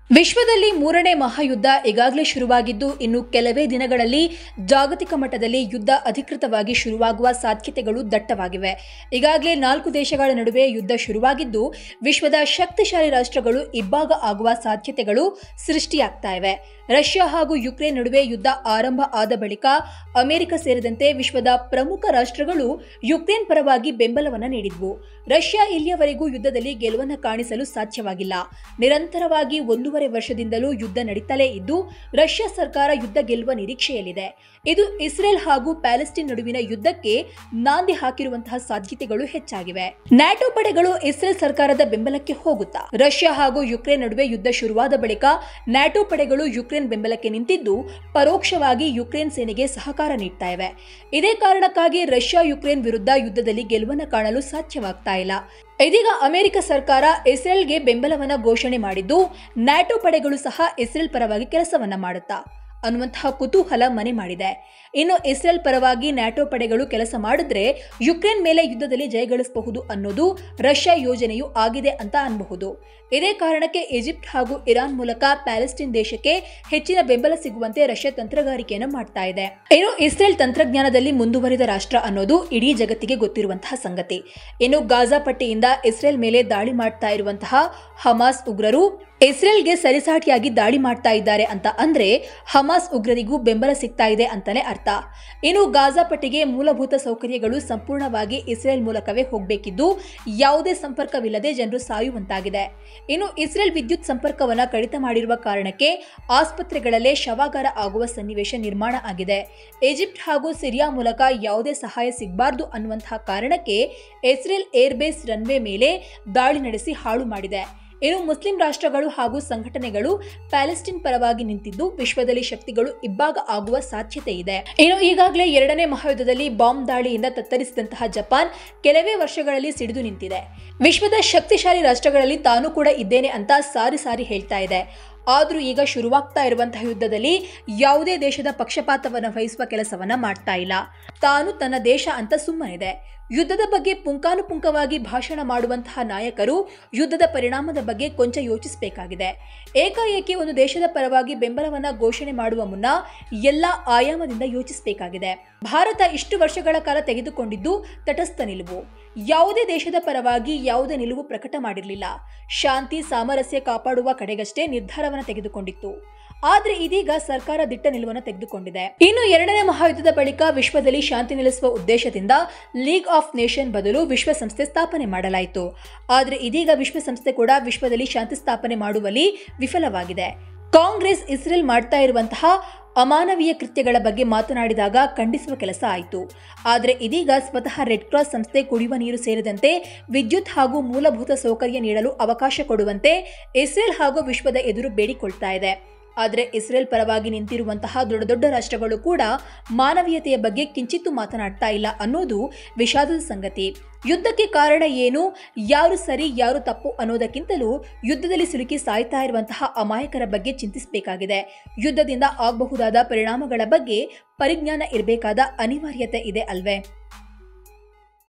ವಿಶ್ವದಲ್ಲಿ ಮೂರನೇ ಮಹಾಯುದ್ಧ ಈಗಾಗಲೇ ಶುರುವಾಗಿದ್ದು ಇನ್ನು ಕೆಲವೇ ದಿನಗಳಲ್ಲಿ ಜಾಗತಿಕ ಮಟ್ಟದಲ್ಲಿ ಯುದ್ಧ ಅಧಿಕೃತವಾಗಿ ಶುರುವಾಗುವ ಸಾಧ್ಯತೆಗಳು ದಟ್ಟವಾಗಿವೆ ಈಗಾಗಲೇ ನಾಲ್ಕು ದೇಶಗಳ ನಡುವೆ ಯುದ್ಧ ಶುರುವಾಗಿದ್ದು ವಿಶ್ವದ ಶಕ್ತಿಶಾಲಿ ರಾಷ್ಟ್ರಗಳು ಇಬ್ಬಾಗ ಆಗುವ ಸಾಧ್ಯತೆಗಳು ಸೃಷ್ಟಿಯಾಗ್ತಾ ಇವೆ ರಷ್ಯಾ ಹಾಗೂ ಯುಕ್ರೇನ್ ನಡುವೆ ಯುದ್ಧ ಆರಂಭ ಆದ ಬಳಿಕ ಅಮೆರಿಕ ಸೇರಿದಂತೆ ವಿಶ್ವದ ಪ್ರಮುಖ ರಾಷ್ಟ್ರಗಳು ಯುಕ್ರೇನ್ ಪರವಾಗಿ ಬೆಂಬಲವನ್ನು ನೀಡಿದ್ವು ರಷ್ಯಾ ಇಲ್ಲಿಯವರೆಗೂ ಯುದ್ಧದಲ್ಲಿ ಗೆಲುವನ್ನು ಕಾಣಿಸಲು ಸಾಧ್ಯವಾಗಿಲ್ಲ ನಿರಂತರವಾಗಿ ಒಂದೂವರೆ ವರ್ಷದಿಂದಲೂ ಯುದ್ಧ ನಡೀತಲೇ ಇದ್ದು ರಷ್ಯಾ ಸರ್ಕಾರ ಯುದ್ಧ ಗೆಲ್ಲುವ ನಿರೀಕ್ಷೆಯಲ್ಲಿದೆ ಇದು ಇಸ್ರೇಲ್ ಹಾಗೂ ಪ್ಯಾಲೆಸ್ಟೈನ್ ನಡುವಿನ ಯುದ್ಧಕ್ಕೆ ನಾಂದಿ ಹಾಕಿರುವಂತಹ ಸಾಧ್ಯತೆಗಳು ಹೆಚ್ಚಾಗಿವೆ ನ್ಯಾಟೋ ಪಡೆಗಳು ಇಸ್ರೇಲ್ ಸರ್ಕಾರದ ಬೆಂಬಲಕ್ಕೆ ಹೋಗುತ್ತಾ ರಷ್ಯಾ ಹಾಗೂ ಯುಕ್ರೇನ್ ನಡುವೆ ಯುದ್ಧ ಶುರುವಾದ ಬಳಿಕ ನ್ಯಾಟೋ ಪಡೆಗಳು ಯುಕ್ರೇನ್ ಬೆಂಬಲಕ್ಕೆ ನಿಂತಿದ್ದು ಪರೋಕ್ಷವಾಗಿ ಯುಕ್ರೇನ್ ಸೇನೆಗೆ ಸಹಕಾರ ನೀಡ್ತಾ ಇವೆ ಇದೇ ಕಾರಣಕ್ಕಾಗಿ ರಷ್ಯಾ ಯುಕ್ರೇನ್ ವಿರುದ್ಧ ಯುದ್ಧದಲ್ಲಿ ಗೆಲುವನ್ನು ಕಾಣಲು ಸಾಧ್ಯವಾಗ್ತಾ ಇಲ್ಲ ಇದೀಗ ಅಮೆರಿಕ ಸರ್ಕಾರ ಇಸ್ರೇಲ್ಗೆ ಬೆಂಬಲವನ್ನ ಘೋಷಣೆ ಮಾಡಿದ್ದು ನ್ಯಾಟೋ ಪಡೆಗಳು ಸಹ ಇಸ್ರೇಲ್ ಪರವಾಗಿ ಕೆಲಸವನ್ನ ಮಾಡುತ್ತಾ ಅನ್ನುವಂತಹ ಕುತೂಹಲ ಮನೆ ಮಾಡಿದೆ ಇನ್ನು ಇಸ್ರೇಲ್ ಪರವಾಗಿ ನ್ಯಾಟೋ ಪಡೆಗಳು ಕೆಲಸ ಮಾಡಿದ್ರೆ ಯುಕ್ರೇನ್ ಮೇಲೆ ಯುದ್ಧದಲ್ಲಿ ಜಯಗಳಿಸಬಹುದು ಅನ್ನೋದು ರಷ್ಯಾ ಯೋಜನೆಯು ಆಗಿದೆ ಅಂತ ಅನ್ಬಹುದು ಇದೇ ಕಾರಣಕ್ಕೆ ಈಜಿಪ್ಟ್ ಹಾಗೂ ಇರಾನ್ ಮೂಲಕ ಪ್ಯಾಲೆಸ್ಟೈನ್ ದೇಶಕ್ಕೆ ಹೆಚ್ಚಿನ ಬೆಂಬಲ ಸಿಗುವಂತೆ ರಷ್ಯಾ ತಂತ್ರಗಾರಿಕೆಯನ್ನು ಮಾಡ್ತಾ ಇದೆ ಇನ್ನು ಇಸ್ರೇಲ್ ತಂತ್ರಜ್ಞಾನದಲ್ಲಿ ಮುಂದುವರಿದ ರಾಷ್ಟ್ರ ಅನ್ನೋದು ಇಡೀ ಜಗತ್ತಿಗೆ ಗೊತ್ತಿರುವಂತಹ ಸಂಗತಿ ಇನ್ನು ಗಾಜಾ ಪಟ್ಟಿಯಿಂದ ಇಸ್ರೇಲ್ ಮೇಲೆ ದಾಳಿ ಮಾಡ್ತಾ ಇರುವಂತಹ ಹಮಾಸ್ ಉಗ್ರರು ಇಸ್ರೇಲ್ಗೆ ಸರಿಸಾಟಿಯಾಗಿ ದಾಳಿ ಮಾಡ್ತಾ ಇದ್ದಾರೆ ಅಂತ ಅಂದ್ರೆ ಹಮಾಸ್ ಉಗ್ರರಿಗೂ ಬೆಂಬಲ ಸಿಗ್ತಾ ಇದೆ ಅಂತಾನೆ ಅರ್ಥ ಇನ್ನು ಗಾಜಾ ಪಟ್ಟಿಗೆ ಮೂಲಭೂತ ಸೌಕರ್ಯಗಳು ಸಂಪೂರ್ಣವಾಗಿ ಇಸ್ರೇಲ್ ಮೂಲಕವೇ ಹೋಗಬೇಕಿದ್ದು ಯಾವುದೇ ಸಂಪರ್ಕವಿಲ್ಲದೆ ಜನರು ಸಾಯುವಂತಾಗಿದೆ ಇನ್ನು ಇಸ್ರೇಲ್ ವಿದ್ಯುತ್ ಸಂಪರ್ಕವನ್ನ ಕಡಿತ ಮಾಡಿರುವ ಕಾರಣಕ್ಕೆ ಆಸ್ಪತ್ರೆಗಳಲ್ಲೇ ಶವಾಗಾರ ಆಗುವ ಸನ್ನಿವೇಶ ನಿರ್ಮಾಣ ಆಗಿದೆ ಈಜಿಪ್ಟ್ ಹಾಗೂ ಸಿರಿಯಾ ಮೂಲಕ ಯಾವುದೇ ಸಹಾಯ ಸಿಗಬಾರದು ಅನ್ನುವಂತಹ ಕಾರಣಕ್ಕೆ ಇಸ್ರೇಲ್ ಏರ್ಬೇಸ್ ರನ್ವೇ ಮೇಲೆ ದಾಳಿ ನಡೆಸಿ ಹಾಳು ಮಾಡಿದೆ ಇನ್ನು ಮುಸ್ಲಿಂ ರಾಷ್ಟ್ರಗಳು ಹಾಗೂ ಸಂಘಟನೆಗಳು ಪ್ಯಾಲೆಸ್ಟೈನ್ ಪರವಾಗಿ ನಿಂತಿದ್ದು ವಿಶ್ವದಲ್ಲಿ ಶಕ್ತಿಗಳು ಇಬ್ಬಾಗ ಆಗುವ ಸಾಧ್ಯತೆ ಇದೆ ಇನ್ನು ಈಗಾಗಲೇ ಎರಡನೇ ಮಹಾಯುದ್ಧದಲ್ಲಿ ಬಾಂಬ್ ದಾಳಿಯಿಂದ ತತ್ತರಿಸಿದಂತಹ ಜಪಾನ್ ಕೆಲವೇ ವರ್ಷಗಳಲ್ಲಿ ಸಿಡಿದು ನಿಂತಿದೆ ವಿಶ್ವದ ಶಕ್ತಿಶಾಲಿ ರಾಷ್ಟ್ರಗಳಲ್ಲಿ ತಾನು ಕೂಡ ಇದ್ದೇನೆ ಅಂತ ಸಾರಿ ಸಾರಿ ಹೇಳ್ತಾ ಇದೆ ಆದರೂ ಈಗ ಶುರುವಾಗ್ತಾ ಇರುವಂತಹ ಯುದ್ಧದಲ್ಲಿ ಯಾವುದೇ ದೇಶದ ಪಕ್ಷಪಾತವನ್ನು ವಹಿಸುವ ಕೆಲಸವನ್ನ ಮಾಡ್ತಾ ಇಲ್ಲ ತಾನು ತನ್ನ ದೇಶ ಅಂತ ಸುಮ್ಮನಿದೆ ಯುದ್ಧದ ಬಗ್ಗೆ ಪುಂಕಾನುಪುಂಕವಾಗಿ ಭಾಷಣ ಮಾಡುವಂತಹ ನಾಯಕರು ಯುದ್ಧದ ಪರಿಣಾಮದ ಬಗ್ಗೆ ಕೊಂಚ ಯೋಚಿಸಬೇಕಾಗಿದೆ ಏಕಾಏಕಿ ಒಂದು ದೇಶದ ಪರವಾಗಿ ಬೆಂಬಲವನ್ನ ಘೋಷಣೆ ಮಾಡುವ ಮುನ್ನ ಎಲ್ಲ ಆಯಾಮದಿಂದ ಯೋಚಿಸಬೇಕಾಗಿದೆ ಭಾರತ ಇಷ್ಟು ವರ್ಷಗಳ ಕಾಲ ತೆಗೆದುಕೊಂಡಿದ್ದು ತಟಸ್ಥ ನಿಲುವು ಯಾವುದೇ ದೇಶದ ಪರವಾಗಿ ಯಾವುದೇ ನಿಲುವು ಪ್ರಕಟ ಮಾಡಿರಲಿಲ್ಲ ಶಾಂತಿ ಸಾಮರಸ್ಯ ಕಾಪಾಡುವ ಕಡೆಗಷ್ಟೇ ನಿರ್ಧಾರವನ್ನು ತೆಗೆದುಕೊಂಡಿತ್ತು ಆದ್ರೆ ಇದೀಗ ಸರ್ಕಾರ ದಿಟ್ಟ ನಿಲುವನ್ನು ತೆಗೆದುಕೊಂಡಿದೆ ಇನ್ನು ಎರಡನೇ ಮಹಾಯುದ್ಧದ ಬಳಿಕ ವಿಶ್ವದಲ್ಲಿ ಶಾಂತಿ ನೆಲೆಸುವ ಉದ್ದೇಶದಿಂದ ಲೀಗ್ ಆಫ್ ನೇಷನ್ ಬದಲು ವಿಶ್ವಸಂಸ್ಥೆ ಸ್ಥಾಪನೆ ಮಾಡಲಾಯಿತು ಆದರೆ ಇದೀಗ ವಿಶ್ವಸಂಸ್ಥೆ ಕೂಡ ವಿಶ್ವದಲ್ಲಿ ಶಾಂತಿ ಸ್ಥಾಪನೆ ಮಾಡುವಲ್ಲಿ ವಿಫಲವಾಗಿದೆ ಕಾಂಗ್ರೆಸ್ ಇಸ್ರೇಲ್ ಮಾಡ್ತಾ ಇರುವಂತಹ ಅಮಾನವೀಯ ಕೃತ್ಯಗಳ ಬಗ್ಗೆ ಮಾತನಾಡಿದಾಗ ಖಂಡಿಸುವ ಕೆಲಸ ಆಯಿತು ಆದರೆ ಇದೀಗ ಸ್ವತಃ ರೆಡ್ ಕ್ರಾಸ್ ಸಂಸ್ಥೆ ಕುಡಿಯುವ ನೀರು ಸೇರಿದಂತೆ ವಿದ್ಯುತ್ ಹಾಗೂ ಮೂಲಭೂತ ಸೌಕರ್ಯ ನೀಡಲು ಅವಕಾಶ ಕೊಡುವಂತೆ ಇಸ್ರೇಲ್ ಹಾಗೂ ವಿಶ್ವದ ಎದುರು ಬೇಡಿಕೊಳ್ತಾ ಇದೆ ಆದರೆ ಇಸ್ರೇಲ್ ಪರವಾಗಿ ನಿಂತಿರುವಂತಹ ದೊಡ್ಡ ದೊಡ್ಡ ರಾಷ್ಟ್ರಗಳು ಕೂಡ ಮಾನವೀಯತೆಯ ಬಗ್ಗೆ ಕಿಂಚಿತ್ತೂ ಮಾತನಾಡ್ತಾ ಇಲ್ಲ ಅನ್ನೋದು ವಿಷಾದದ ಸಂಗತಿ ಯುದ್ಧಕ್ಕೆ ಕಾರಣ ಏನು ಯಾರು ಸರಿ ಯಾರು ತಪ್ಪು ಅನ್ನೋದಕ್ಕಿಂತಲೂ ಯುದ್ಧದಲ್ಲಿ ಸಿಲುಕಿ ಸಾಯ್ತಾ ಇರುವಂತಹ ಅಮಾಯಕರ ಬಗ್ಗೆ ಚಿಂತಿಸಬೇಕಾಗಿದೆ ಯುದ್ಧದಿಂದ ಆಗಬಹುದಾದ ಪರಿಣಾಮಗಳ ಬಗ್ಗೆ ಪರಿಜ್ಞಾನ ಇರಬೇಕಾದ ಅನಿವಾರ್ಯತೆ ಇದೆ ಅಲ್ವೇ